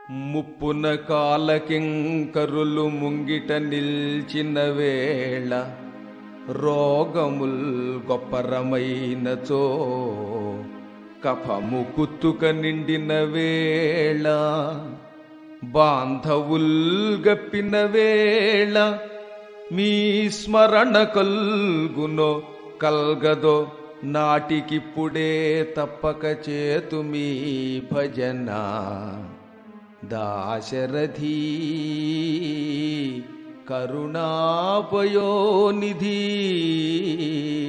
ముప్పున కాలకింకరులు ముంగిట నిల్చిన వేళ రోగముల్ గొప్పరమైనచో కఫము కుత్తుక నిండిన వేళ బాంధవుల్ గప్పిన వేళ మీ స్మరణ కల్గునో కల్గదో నాటికిప్పుడే తప్పక చేతు మీ భజన దాశరథీ కరుణాపయోనిధి